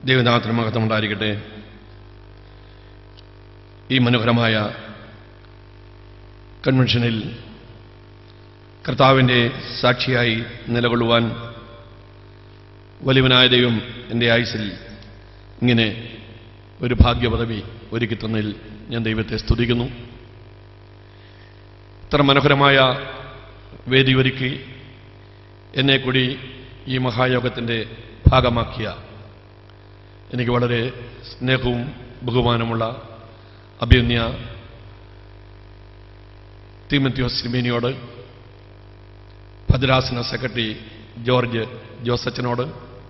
ദൈവനാഥത്തിന് മഹത്വം ഉണ്ടായിരിക്കട്ടെ ഈ മനോഹരമായ കൺവെൻഷനിൽ കർത്താവിൻ്റെ സാക്ഷിയായി നിലകൊള്ളുവാൻ വലിയവനായ ദൈവം എൻ്റെ ആയുസിൽ ഇങ്ങനെ ഒരു ഭാഗ്യപദവി ഒരുക്കി തന്നതിൽ ഞാൻ ദൈവത്തെ സ്തുതിക്കുന്നു ഇത്ര മനോഹരമായ വേദി ഒരുക്കി എന്നെ കൂടി ഈ മഹായോഗത്തിൻ്റെ ഭാഗമാക്കിയ എനിക്ക് വളരെ സ്നേഹവും ബഹുമാനമുള്ള അഭിനന്യ തീമത്യോസ് സിമിനിയോട് ഭദ്രാസന സെക്രട്ടറി ജോർജ് ജോസച്ചനോട്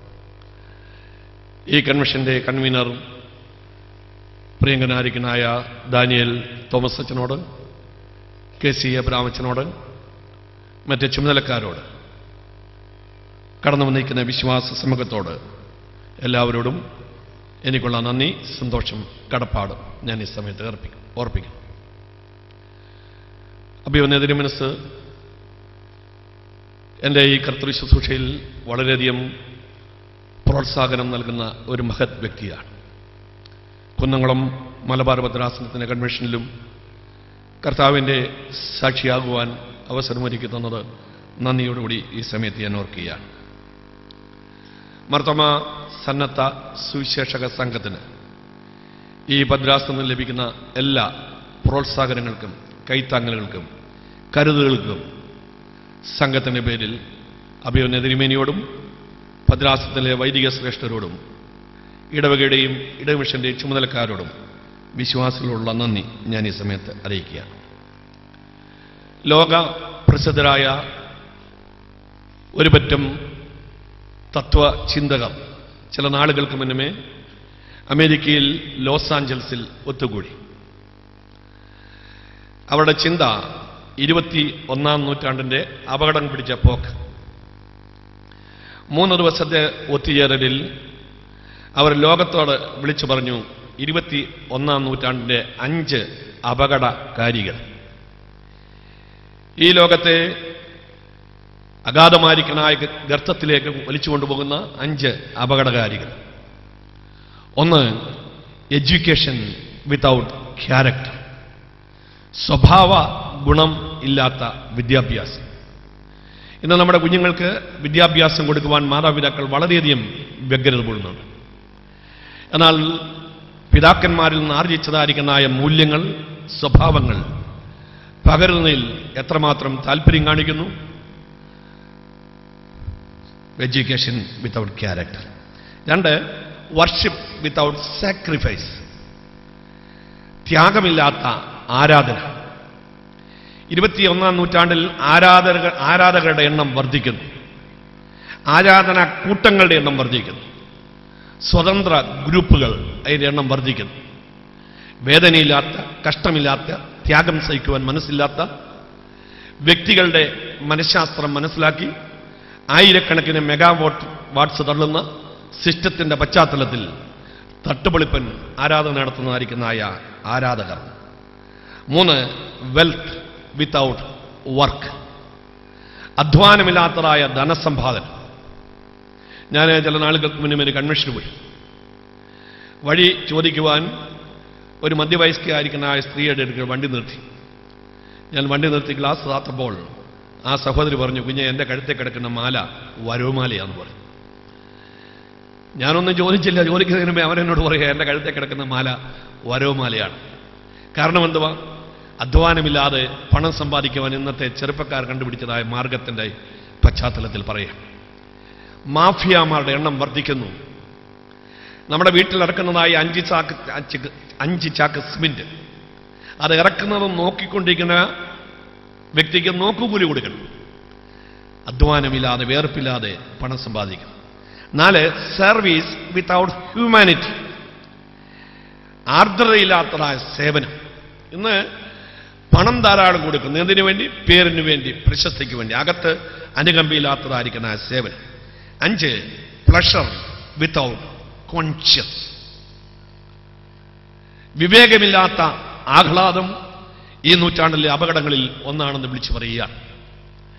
ഈ കൺവെൻഷന്റെ കൺവീനർ പ്രിയങ്കനാരിക്കനായ ദാനിയൽ തോമസ് അച്ചനോട് കെ സി എബ്രാമച്ചനോട് മറ്റ് ചുമതലക്കാരോട് കടന്നു വന്നിരിക്കുന്ന വിശ്വാസ സമൂഹത്തോട് എല്ലാവരോടും എനിക്കുള്ള നന്ദി സന്തോഷം കടപ്പാട് ഞാൻ ഈ സമയത്ത് അർപ്പിക്കും ഓർപ്പിക്കും അഭിവന്യ മനസ്സ് എൻ്റെ ഈ കർത്തൃ ശുശ്രൂഷയിൽ വളരെയധികം പ്രോത്സാഹനം നൽകുന്ന ഒരു മഹത് വ്യക്തിയാണ് കുന്നംകുളം മലബാർ ഭദ്രാസനത്തിൻ്റെ കൺവെൻഷനിലും കർത്താവിൻ്റെ സാക്ഷിയാകുവാൻ അവസരമൊരുക്കി തന്നത് നന്ദിയോടുകൂടി ഈ സമയത്ത് ഞാൻ ഓർക്കുകയാണ് മർത്തമ സന്നദ്ധ സുവിശേഷക സംഘത്തിന് ഈ ഭദ്രാസനം ലഭിക്കുന്ന എല്ലാ പ്രോത്സാഹനങ്ങൾക്കും കൈത്താങ്ങലുകൾക്കും കരുതലുകൾക്കും സംഘത്തിൻ്റെ പേരിൽ അഭിമന്യ തിരുമേനിയോടും ഭദ്രാസനത്തിലെ വൈദിക ശ്രേഷ്ഠരോടും ഇടവകയുടെയും ഇടമിഷന്റെ ചുമതലക്കാരോടും വിശ്വാസത്തിലുള്ള നന്ദി ഞാൻ ഈ സമയത്ത് അറിയിക്കുകയാണ് ലോക പ്രസിദ്ധരായ ഒരു പറ്റം തത്വചിന്തകർ ചില നാളുകൾക്ക് മുന്നമേ അമേരിക്കയിൽ ലോസ് ആഞ്ചൽസിൽ ഒത്തുകൂടി അവരുടെ ചിന്ത ഇരുപത്തി ഒന്നാം നൂറ്റാണ്ടിന്റെ അപകടം പിടിച്ച പോക്ക് മൂന്ന് ദിവസത്തെ ഒത്തുചേരലിൽ അവർ ലോകത്തോട് വിളിച്ചു പറഞ്ഞു ഇരുപത്തി ഒന്നാം നൂറ്റാണ്ടിന്റെ അഞ്ച് അപകടകാരികൾ ഈ ലോകത്തെ അഗാധമായിരിക്കനായ ഗർത്തത്തിലേക്ക് വലിച്ചു കൊണ്ടുപോകുന്ന അഞ്ച് അപകടകാരികൾ ഒന്ന് എഡ്യൂക്കേഷൻ വിത്തൗട്ട് ക്യാരക്ടർ സ്വഭാവ ഗുണം ഇല്ലാത്ത വിദ്യാഭ്യാസം ഇന്ന് നമ്മുടെ കുഞ്ഞുങ്ങൾക്ക് വിദ്യാഭ്യാസം കൊടുക്കുവാൻ മാതാപിതാക്കൾ വളരെയധികം വ്യഗ്രത കൊള്ളുന്നുണ്ട് എന്നാൽ പിതാക്കന്മാരിൽ നിന്ന് ആർജിച്ചതായിരിക്കുന്നതായ മൂല്യങ്ങൾ സ്വഭാവങ്ങൾ പകരുന്നതിൽ എത്രമാത്രം താല്പര്യം കാണിക്കുന്നു എഡ്യൂക്കേഷൻ വിത്തൗട്ട് ക്യാരക്ടർ രണ്ട് വർഷിപ്പ് വിത്തൗട്ട് സാക്രിഫൈസ് ത്യാഗമില്ലാത്ത ആരാധന ഇരുപത്തിയൊന്നാം നൂറ്റാണ്ടിൽ ആരാധക ആരാധകരുടെ എണ്ണം വർദ്ധിക്കുന്നു ആരാധന കൂട്ടങ്ങളുടെ എണ്ണം വർദ്ധിക്കുന്നു സ്വതന്ത്ര ഗ്രൂപ്പുകൾ അതിൻ്റെ എണ്ണം വർദ്ധിക്കുന്നു വേദനയില്ലാത്ത കഷ്ടമില്ലാത്ത ത്യാഗം സഹിക്കുവാൻ മനസ്സില്ലാത്ത വ്യക്തികളുടെ മനഃശാസ്ത്രം മനസ്സിലാക്കി ആയിരക്കണക്കിന് മെഗാവോട്ട് വാട്ട്സ് തള്ളുന്ന സിസ്റ്റത്തിന്റെ പശ്ചാത്തലത്തിൽ തട്ടുപൊളിപ്പൻ ആരാധന നടത്തുന്നതായിരിക്കുന്നതായ ആരാധകർ മൂന്ന് വെൽത്ത് വിത്തൗട്ട് വർക്ക് അധ്വാനമില്ലാത്തതായ ധനസമ്പാദനം ഞാൻ ചില നാളുകൾക്ക് മുന്നേ ഒരു കൺവെൻഷന് പോയി വഴി ചോദിക്കുവാൻ ഒരു മധ്യവയസ്കയായിരിക്കുന്ന ആ സ്ത്രീയുടെ അടുക്കൽ വണ്ടി നിർത്തി ഞാൻ വണ്ടി നിർത്തി ഗ്ലാസ് താത്തപ്പോൾ ആ സഹോദരി പറഞ്ഞു കുഞ്ഞെ എൻ്റെ കഴുത്തെ കിടക്കുന്ന മാല വരവുമാലയാന്ന് പറഞ്ഞു ഞാനൊന്നും ചോദിച്ചില്ല ചോദിക്കുന്നതിന് മുമ്പേ അവരെന്നോട് പറയുക എൻ്റെ കഴുത്തെ കിടക്കുന്ന മാല വരവുമാലയാണ് കാരണം എന്തുവാ അധ്വാനമില്ലാതെ പണം സമ്പാദിക്കുവാൻ ഇന്നത്തെ ചെറുപ്പക്കാർ കണ്ടുപിടിച്ചതായ മാർഗത്തിൻ്റെ പശ്ചാത്തലത്തിൽ പറയാം മാഫിയാമാരുടെ എണ്ണം വർദ്ധിക്കുന്നു നമ്മുടെ വീട്ടിൽ ഇറക്കുന്നതായ അഞ്ച് ചാക്ക് അഞ്ച് അഞ്ച് ചാക്ക് സിമെന്റ് അത് ഇറക്കുന്നതും നോക്കിക്കൊണ്ടിരിക്കുന്ന വ്യക്തിക്ക് നോക്കുകൂലി കൊടുക്കണം അധ്വാനമില്ലാതെ വേർപ്പില്ലാതെ പണം സമ്പാദിക്കണം നാല് സർവീസ് വിത്തൗട്ട് ഹ്യൂമാനിറ്റി ആർദ്രതയില്ലാത്തതായ സേവനം ഇന്ന് പണം ധാരാളം കൊടുക്കുന്നു എന്തിനു വേണ്ടി പേരിന് വേണ്ടി പ്രശസ്തിക്ക് വേണ്ടി അകത്ത് അനുകമ്പയില്ലാത്തതായിരിക്കുന്ന ആ സേവനം അഞ്ച് പ്ലഷർ വിത്തൗട്ട് കോൺഷ്യസ് വിവേകമില്ലാത്ത ആഹ്ലാദം ഈ നൂറ്റാണ്ടിലെ അപകടങ്ങളിൽ ഒന്നാണെന്ന് വിളിച്ചു പറയുക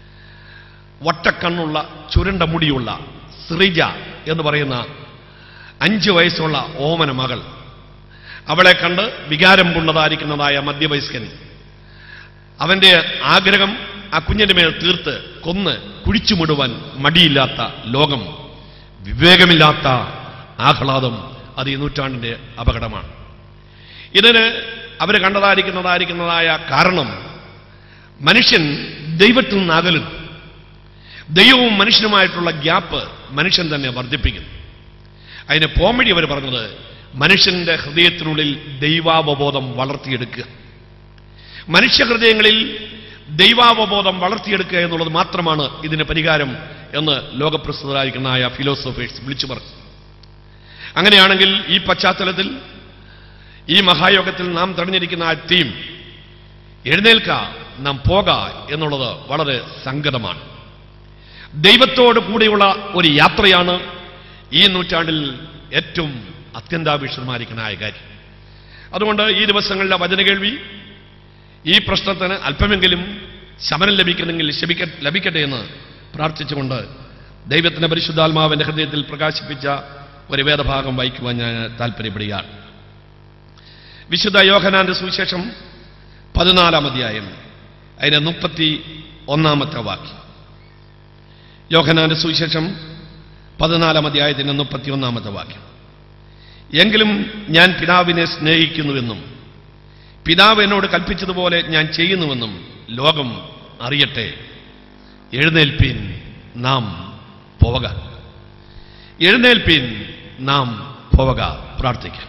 വട്ടക്കണ്ണുള്ള ചുരുണ്ട മുടിയുള്ള ശ്രീജ എന്ന് പറയുന്ന അഞ്ച് വയസ്സുള്ള ഓമന മകൾ അവളെ കണ്ട് വികാരം കൊണ്ടതായിരിക്കുന്നതായ മധ്യവയസ്കൻ അവന്റെ ആഗ്രഹം ആ കുഞ്ഞിന്റെ മേൽ തീർത്ത് കൊന്ന് കുഴിച്ചുമിടുവാൻ മടിയില്ലാത്ത ലോകം വിവേകമില്ലാത്ത ആഹ്ലാദം അത് ഈ നൂറ്റാണ്ടിന്റെ അപകടമാണ് ഇതിന് അവർ കണ്ടതായിരിക്കുന്നതായിരിക്കുന്നതായ കാരണം മനുഷ്യൻ ദൈവത്തിൽ നിന്ന് അകലുന്നു ദൈവവും മനുഷ്യനുമായിട്ടുള്ള ഗ്യാപ്പ് മനുഷ്യൻ തന്നെ വർദ്ധിപ്പിക്കുന്നു അതിന് പോംവഴി അവർ പറഞ്ഞത് മനുഷ്യന്റെ ഹൃദയത്തിനുള്ളിൽ ദൈവാവബോധം വളർത്തിയെടുക്കുക മനുഷ്യഹൃദയങ്ങളിൽ ദൈവാവബോധം വളർത്തിയെടുക്കുക എന്നുള്ളത് മാത്രമാണ് ഇതിന് പരിഹാരം എന്ന് ലോകപ്രസിദ്ധരായിരിക്കുന്നതായ ഫിലോസഫേഴ്സ് വിളിച്ചു പറഞ്ഞു അങ്ങനെയാണെങ്കിൽ ഈ പശ്ചാത്തലത്തിൽ ഈ മഹായോഗത്തിൽ നാം തെരഞ്ഞെടുക്കുന്ന ആ തീം എഴുന്നേൽക്ക നാം പോക എന്നുള്ളത് വളരെ സംഗതമാണ് ദൈവത്തോട് കൂടെയുള്ള ഒരു യാത്രയാണ് ഈ നൂറ്റാണ്ടിൽ ഏറ്റവും അത്യന്താപേക്ഷിതമായിരിക്കുന്ന കാര്യം അതുകൊണ്ട് ഈ ദിവസങ്ങളിലെ വചന കേൾവി ഈ പ്രശ്നത്തിന് അല്പമെങ്കിലും ശമനം ലഭിക്കുന്നെങ്കിൽ ശമിക്ക ലഭിക്കട്ടെ എന്ന് പ്രാർത്ഥിച്ചുകൊണ്ട് ദൈവത്തിന്റെ പരിശുദ്ധാത്മാവിന്റെ ഹൃദയത്തിൽ പ്രകാശിപ്പിച്ച ഒരു വേദഭാഗം വായിക്കുവാൻ ഞാൻ താല്പര്യപ്പെടുകയാണ് വിശുദ്ധ യോഹനാന്റെ സുവിശേഷം പതിനാലാം അധ്യായം അതിന്റെ മുപ്പത്തി ഒന്നാമത്തെ വാക്യം യോഹനാന്റെ സുവിശേഷം പതിനാലാം അധ്യായത്തിന്റെ മുപ്പത്തി ഒന്നാമത്തെ വാക്യം എങ്കിലും ഞാൻ പിതാവിനെ സ്നേഹിക്കുന്നുവെന്നും പിതാവ് എന്നോട് കൽപ്പിച്ചതുപോലെ ഞാൻ ചെയ്യുന്നുവെന്നും ലോകം അറിയട്ടെ എഴുന്നേൽപ്പീൻ നാം പോവക എഴുന്നേൽപ്പീൻ നാം പോവക പ്രാർത്ഥിക്കാം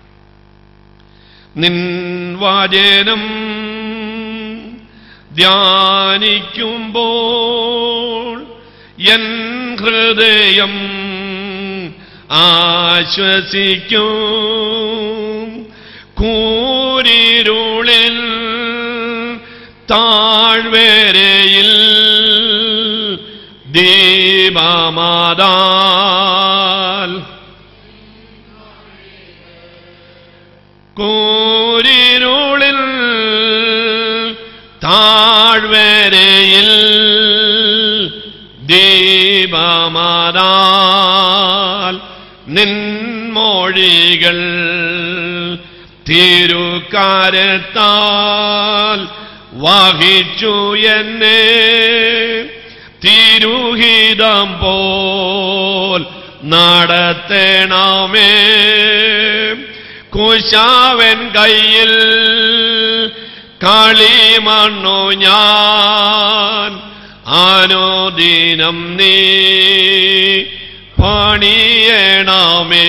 നിൻ വാചനം ധ്യാനിക്കുമ്പോൾ എൻ ഹൃദയം ആശ്വസിക്കും കൂരിരുളിൽ താഴ്വരയിൽ ദീപമാതാൽ കൂരിരുളിൽ താഴ്വരയിൽ ദീപമാതാൽ നിൻമൊഴികൾ തിരുക്കാരത്താൽ വഹിച്ചു എന്നെ തിരുഹിതം പോൽ നടത്തണമേ കുശാവൻ കയ്യിൽ കളിമണ്ണു ഞാൻ അനുദിനം നീ പണിയണമേ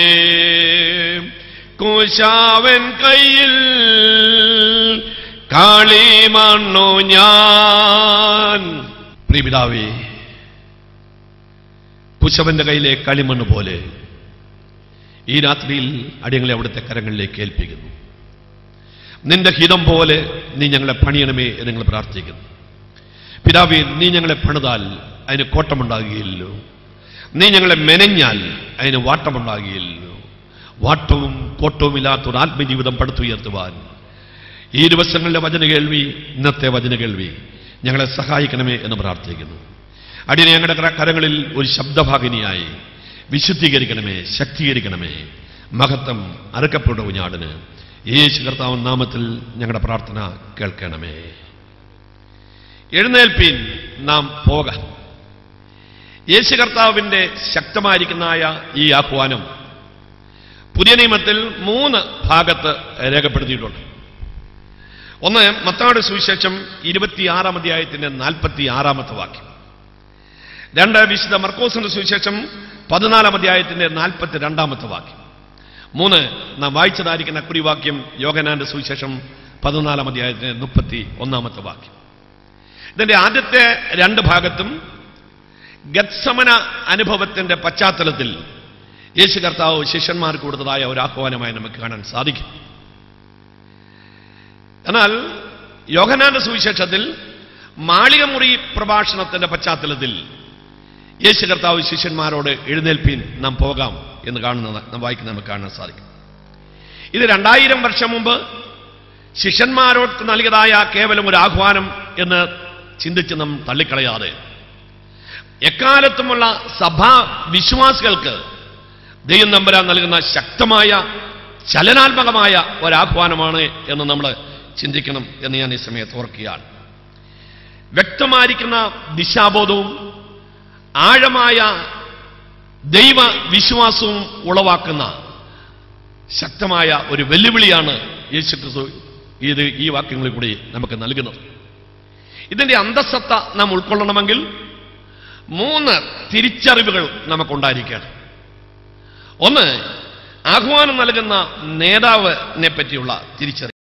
കുശാവൻ കയ്യിൽ കളിമണ്ണു ഞാൻ പ്രിപിതാവേ കുശവന്റെ കയ്യിലെ കളിമണ്ണ് പോലെ ഈ രാത്രിയിൽ അടിയങ്ങളെ അവിടുത്തെ കരങ്ങളിലേക്ക് ഏൽപ്പിക്കുന്നു നിന്റെ ഹിതം പോലെ നീ ഞങ്ങളെ പണിയണമേ എന്ന് ഞങ്ങൾ പ്രാർത്ഥിക്കുന്നു പിതാവേ നീ ഞങ്ങളെ പണിതാൽ അതിന് കോട്ടമുണ്ടാകുകയില്ലല്ലോ നീ ഞങ്ങളെ മെനഞ്ഞാൽ അതിന് വാട്ടമുണ്ടാകുകയില്ലല്ലോ വാട്ടവും കോട്ടവുമില്ലാത്ത ഒരു ആത്മജീവിതം പടുത്തുയർത്തുവാൻ ഈ ദിവസങ്ങളിലെ വചന കേൾവി ഇന്നത്തെ വചന കേൾവി ഞങ്ങളെ സഹായിക്കണമേ എന്ന് പ്രാർത്ഥിക്കുന്നു അടിയനെ ഞങ്ങളുടെ കര- കരങ്ങളിൽ ഒരു ശബ്ദഭാഗിനിയായി വിശുദ്ധീകരിക്കണമേ ശക്തീകരിക്കണമേ മഹത്വം അറുക്കപ്പെട്ട ഞാടിന് യേശു കർത്താവൻ നാമത്തിൽ ഞങ്ങളുടെ പ്രാർത്ഥന കേൾക്കണമേ എഴുന്നേൽപ്പീൻ നാം പോക യേശു കർത്താവിന്റെ ശക്തമായിരിക്കുന്നതായ ഈ ആഹ്വാനം പുതിയ നിയമത്തിൽ മൂന്ന് ഭാഗത്ത് രേഖപ്പെടുത്തിയിട്ടുണ്ട് ഒന്ന് മത്താട് സുവിശേഷം ഇരുപത്തിയാറാം അധ്യായത്തിന്റെ നാൽപ്പത്തി ആറാമത്തെ വാക്യം രണ്ട് വിശുദ്ധ മർക്കോസിന്റെ സുവിശേഷം പതിനാലാം അധ്യായത്തിന്റെ നാൽപ്പത്തി രണ്ടാമത്തെ വാക്യം മൂന്ന് നാം വായിച്ചതായിരിക്കുന്ന കുടിവാക്യം യോഗനാന്റെ സുവിശേഷം പതിനാലാം അധ്യായത്തിന്റെ മുപ്പത്തി ഒന്നാമത്തെ വാക്യം ഇതിന്റെ ആദ്യത്തെ രണ്ട് ഭാഗത്തും ഗത്സമന അനുഭവത്തിന്റെ പശ്ചാത്തലത്തിൽ യേശു കർത്താവ് ശിഷ്യന്മാർക്ക് കൊടുത്തതായ ഒരു ആഹ്വാനമായി നമുക്ക് കാണാൻ സാധിക്കും എന്നാൽ യോഹനാന്റെ സുവിശേഷത്തിൽ മാളികമുറി പ്രഭാഷണത്തിന്റെ പശ്ചാത്തലത്തിൽ യേശു കർത്താവ് ശിഷ്യന്മാരോട് എഴുന്നേൽപ്പീൻ നാം പോകാം എന്ന് കാണുന്നത് നാം വായിക്കുന്ന നമുക്ക് കാണാൻ സാധിക്കും ഇത് രണ്ടായിരം വർഷം മുമ്പ് ശിഷ്യന്മാരോട് നൽകിയതായ കേവലം ഒരു ആഹ്വാനം എന്ന് ചിന്തിച്ച് നാം തള്ളിക്കളയാതെ എക്കാലത്തുമുള്ള സഭാ വിശ്വാസികൾക്ക് ദൈവം നമ്പരാൻ നൽകുന്ന ശക്തമായ ചലനാത്മകമായ ഒരാഹ്വാനമാണ് എന്ന് നമ്മൾ ചിന്തിക്കണം എന്ന് ഞാൻ ഈ സമയത്ത് ഓർക്കുകയാണ് വ്യക്തമായിരിക്കുന്ന ദിശാബോധവും ആഴമായ ദൈവ വിശ്വാസവും ഉളവാക്കുന്ന ശക്തമായ ഒരു വെല്ലുവിളിയാണ് യേശു ക്രിസ്തു ഇത് ഈ വാക്യങ്ങളിൽ കൂടി നമുക്ക് നൽകുന്നത് ഇതിന്റെ അന്തസത്ത നാം ഉൾക്കൊള്ളണമെങ്കിൽ മൂന്ന് തിരിച്ചറിവുകൾ നമുക്കുണ്ടായിരിക്കണം ഒന്ന് ആഹ്വാനം നൽകുന്ന നേതാവിനെ പറ്റിയുള്ള തിരിച്ചറിവ്